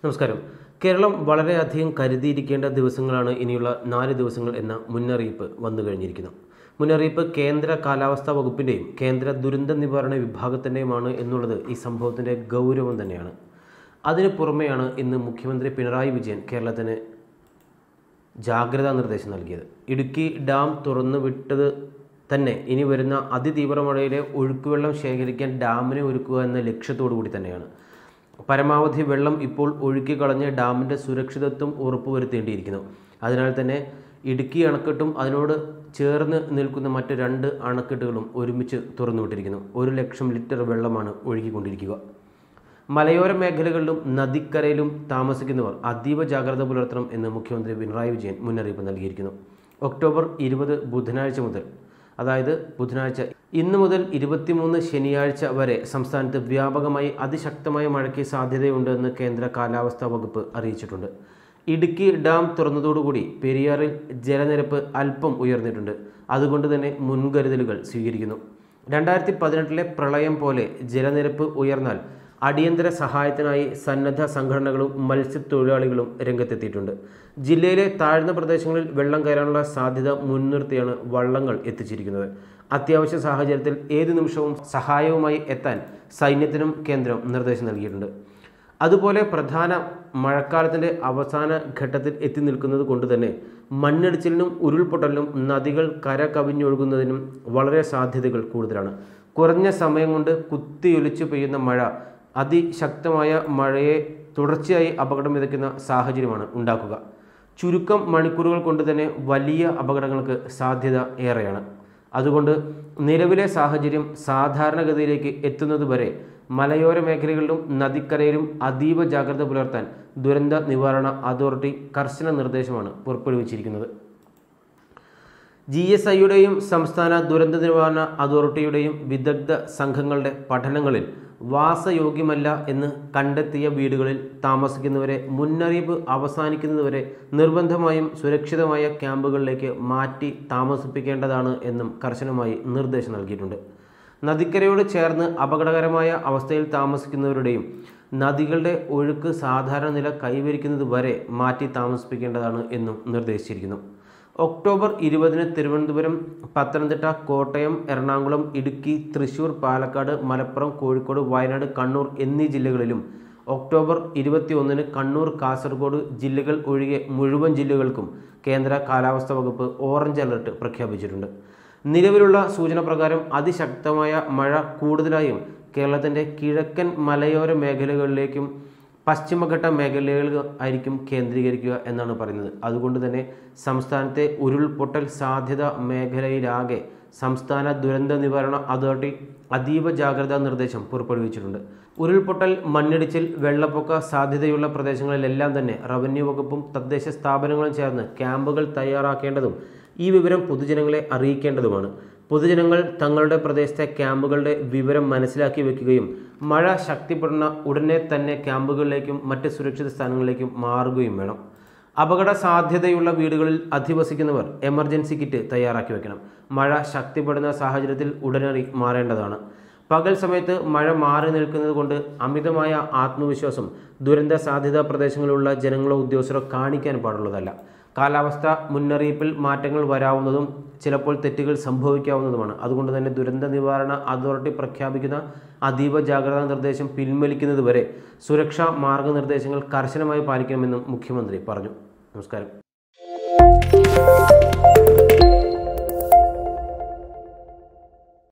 നമസ്കാരം കേരളം വളരെയധികം കരുതിയിരിക്കേണ്ട ദിവസങ്ങളാണ് ഇനിയുള്ള നാല് ദിവസങ്ങൾ എന്ന മുന്നറിയിപ്പ് വന്നു കഴിഞ്ഞിരിക്കുന്നു മുന്നറിയിപ്പ് കേന്ദ്ര കാലാവസ്ഥാ വകുപ്പിൻ്റെയും കേന്ദ്ര ദുരന്ത നിവാരണ വിഭാഗത്തിൻ്റെയുമാണ് എന്നുള്ളത് ഈ സംഭവത്തിൻ്റെ ഗൗരവം തന്നെയാണ് അതിന് പുറമെയാണ് ഇന്ന് മുഖ്യമന്ത്രി പിണറായി വിജയൻ കേരളത്തിന് ജാഗ്രതാ നിർദ്ദേശം നൽകിയത് ഇടുക്കി ഡാം തുറന്നു വിട്ടത് തന്നെ ഇനി വരുന്ന അതിതീവ്ര മഴയിലെ ഒഴുക്കുവെള്ളം ശേഖരിക്കാൻ ഡാമിനെ ഒരുക്കുക എന്ന ലക്ഷ്യത്തോടു കൂടി തന്നെയാണ് പരമാവധി വെള്ളം ഇപ്പോൾ ഒഴുക്കി കളഞ്ഞ് ഡാമിൻ്റെ സുരക്ഷിതത്വം ഉറപ്പുവരുത്തേണ്ടിയിരിക്കുന്നു അതിനാൽ തന്നെ ഇടുക്കി അണക്കെട്ടും അതിനോട് ചേർന്ന് നിൽക്കുന്ന മറ്റ് രണ്ട് അണക്കെട്ടുകളും ഒരുമിച്ച് തുറന്നുവിട്ടിരിക്കുന്നു ഒരു ലക്ഷം ലിറ്റർ വെള്ളമാണ് ഒഴുകിക്കൊണ്ടിരിക്കുക മലയോര മേഖലകളിലും നദിക്കരയിലും താമസിക്കുന്നവർ അതീവ ജാഗ്രത പുലർത്തണം എന്ന് മുഖ്യമന്ത്രി പിണറായി വിജയൻ മുന്നറിയിപ്പ് നൽകിയിരിക്കുന്നു ഒക്ടോബർ ഇരുപത് ബുധനാഴ്ച മുതൽ അതായത് ബുധനാഴ്ച ഇന്ന് മുതൽ ഇരുപത്തിമൂന്ന് ശനിയാഴ്ച വരെ സംസ്ഥാനത്ത് വ്യാപകമായി അതിശക്തമായ മഴയ്ക്ക് സാധ്യതയുണ്ടെന്ന് കേന്ദ്ര കാലാവസ്ഥാ വകുപ്പ് അറിയിച്ചിട്ടുണ്ട് ഇടുക്കി ഡാം തുറന്നതോടുകൂടി പെരിയാറിൽ ജലനിരപ്പ് അല്പം ഉയർന്നിട്ടുണ്ട് അതുകൊണ്ട് തന്നെ മുൻകരുതലുകൾ സ്വീകരിക്കുന്നു രണ്ടായിരത്തി പതിനെട്ടിലെ പ്രളയം പോലെ ജലനിരപ്പ് ഉയർന്നാൽ അടിയന്തര സഹായത്തിനായി സന്നദ്ധ സംഘടനകളും മത്സ്യത്തൊഴിലാളികളും രംഗത്തെത്തിയിട്ടുണ്ട് ജില്ലയിലെ താഴ്ന്ന പ്രദേശങ്ങളിൽ വെള്ളം കയറാനുള്ള സാധ്യത മുൻനിർത്തിയാണ് വള്ളങ്ങൾ എത്തിച്ചിരിക്കുന്നത് അത്യാവശ്യ സാഹചര്യത്തിൽ ഏതു നിമിഷവും സഹായവുമായി എത്താൻ സൈന്യത്തിനും കേന്ദ്രം നിർദ്ദേശം നൽകിയിട്ടുണ്ട് അതുപോലെ പ്രധാന മഴക്കാലത്തിൻ്റെ അവസാന ഘട്ടത്തിൽ എത്തി നിൽക്കുന്നത് കൊണ്ട് തന്നെ മണ്ണിടിച്ചിലിനും ഉരുൾപൊട്ടലിനും നദികൾ കര കവിഞ്ഞൊഴുകുന്നതിനും വളരെ സാധ്യതകൾ കൂടുതലാണ് കുറഞ്ഞ സമയം കൊണ്ട് കുത്തിയൊലിച്ചു പെയ്യുന്ന മഴ അതിശക്തമായ മഴയെ തുടർച്ചയായി അപകടം വിതയ്ക്കുന്ന സാഹചര്യമാണ് ഉണ്ടാക്കുക ചുരുക്കം മണിക്കൂറുകൾ കൊണ്ട് തന്നെ വലിയ അപകടങ്ങൾക്ക് സാധ്യത ഏറെയാണ് അതുകൊണ്ട് നിലവിലെ സാഹചര്യം സാധാരണഗതിയിലേക്ക് എത്തുന്നതുവരെ മലയോര മേഖലകളിലും നദിക്കരയിലും അതീവ ജാഗ്രത പുലർത്താൻ ദുരന്ത നിവാരണ അതോറിറ്റി കർശന നിർദ്ദേശമാണ് പുറപ്പെടുവിച്ചിരിക്കുന്നത് ജി എസ് ഐയുടെയും സംസ്ഥാന ദുരന്ത നിവാരണ അതോറിറ്റിയുടെയും വിദഗ്ധ സംഘങ്ങളുടെ പഠനങ്ങളിൽ വാസയോഗ്യമല്ല എന്ന് കണ്ടെത്തിയ വീടുകളിൽ താമസിക്കുന്നവരെ മുന്നറിയിപ്പ് അവസാനിക്കുന്നതുവരെ നിർബന്ധമായും സുരക്ഷിതമായ ക്യാമ്പുകളിലേക്ക് മാറ്റി താമസിപ്പിക്കേണ്ടതാണ് എന്നും കർശനമായി നിർദ്ദേശം നൽകിയിട്ടുണ്ട് നദിക്കരയോട് ചേർന്ന് അപകടകരമായ അവസ്ഥയിൽ താമസിക്കുന്നവരുടെയും നദികളുടെ ഒഴുക്ക് സാധാരണ നില കൈവരിക്കുന്നത് വരെ മാറ്റി താമസിപ്പിക്കേണ്ടതാണ് എന്നും നിർദ്ദേശിച്ചിരിക്കുന്നു ഒക്ടോബർ ഇരുപതിന് തിരുവനന്തപുരം പത്തനംതിട്ട കോട്ടയം എറണാകുളം ഇടുക്കി തൃശൂർ പാലക്കാട് മലപ്പുറം കോഴിക്കോട് വയനാട് കണ്ണൂർ എന്നീ ജില്ലകളിലും ഒക്ടോബർ ഇരുപത്തിയൊന്നിന് കണ്ണൂർ കാസർഗോഡ് ജില്ലകൾ ഒഴികെ മുഴുവൻ ജില്ലകൾക്കും കേന്ദ്ര കാലാവസ്ഥാ വകുപ്പ് ഓറഞ്ച് അലർട്ട് പ്രഖ്യാപിച്ചിട്ടുണ്ട് നിലവിലുള്ള സൂചന പ്രകാരം അതിശക്തമായ മഴ കൂടുതലായും കേരളത്തിൻ്റെ കിഴക്കൻ മലയോര മേഖലകളിലേക്കും പശ്ചിമഘട്ട മേഖലകളിൽ ആയിരിക്കും കേന്ദ്രീകരിക്കുക എന്നാണ് പറയുന്നത് അതുകൊണ്ട് തന്നെ സംസ്ഥാനത്തെ ഉരുൾപൊട്ടൽ സാധ്യത മേഖലയിലാകെ സംസ്ഥാന ദുരന്ത നിവാരണ അതോറിറ്റി അതീവ ജാഗ്രതാ നിർദ്ദേശം പുറപ്പെടുവിച്ചിട്ടുണ്ട് ഉരുൾപൊട്ടൽ മണ്ണിടിച്ചിൽ വെള്ളപ്പൊക്ക സാധ്യതയുള്ള പ്രദേശങ്ങളിലെല്ലാം തന്നെ റവന്യൂ വകുപ്പും തദ്ദേശ സ്ഥാപനങ്ങളും ചേർന്ന് ക്യാമ്പുകൾ തയ്യാറാക്കേണ്ടതും ഈ വിവരം പൊതുജനങ്ങളെ അറിയിക്കേണ്ടതുമാണ് പൊതുജനങ്ങൾ തങ്ങളുടെ പ്രദേശത്തെ ക്യാമ്പുകളുടെ വിവരം മനസ്സിലാക്കി വെക്കുകയും മഴ ശക്തിപ്പെടുന്ന ഉടനെ തന്നെ ക്യാമ്പുകളിലേക്കും മറ്റ് സുരക്ഷിത സ്ഥാനങ്ങളിലേക്കും മാറുകയും വേണം അപകട സാധ്യതയുള്ള വീടുകളിൽ അധിവസിക്കുന്നവർ എമർജൻസി കിറ്റ് തയ്യാറാക്കി വെക്കണം മഴ ശക്തിപ്പെടുന്ന സാഹചര്യത്തിൽ ഉടനടി മാറേണ്ടതാണ് പകൽ സമയത്ത് മഴ മാറി നിൽക്കുന്നത് കൊണ്ട് അമിതമായ ആത്മവിശ്വാസം ദുരന്ത സാധ്യതാ പ്രദേശങ്ങളിലുള്ള ജനങ്ങളോ ഉദ്യോഗസ്ഥരോ കാണിക്കാൻ പാടുള്ളതല്ല കാലാവസ്ഥ മുന്നറിയിപ്പിൽ മാറ്റങ്ങൾ വരാവുന്നതും ചിലപ്പോൾ തെറ്റുകൾ സംഭവിക്കാവുന്നതുമാണ് അതുകൊണ്ട് തന്നെ ദുരന്ത നിവാരണ അതോറിറ്റി പ്രഖ്യാപിക്കുന്ന അതീവ ജാഗ്രതാ നിർദ്ദേശം പിൻവലിക്കുന്നതുവരെ സുരക്ഷാ മാർഗനിർദ്ദേശങ്ങൾ കർശനമായി പാലിക്കണമെന്നും മുഖ്യമന്ത്രി പറഞ്ഞു നമസ്കാരം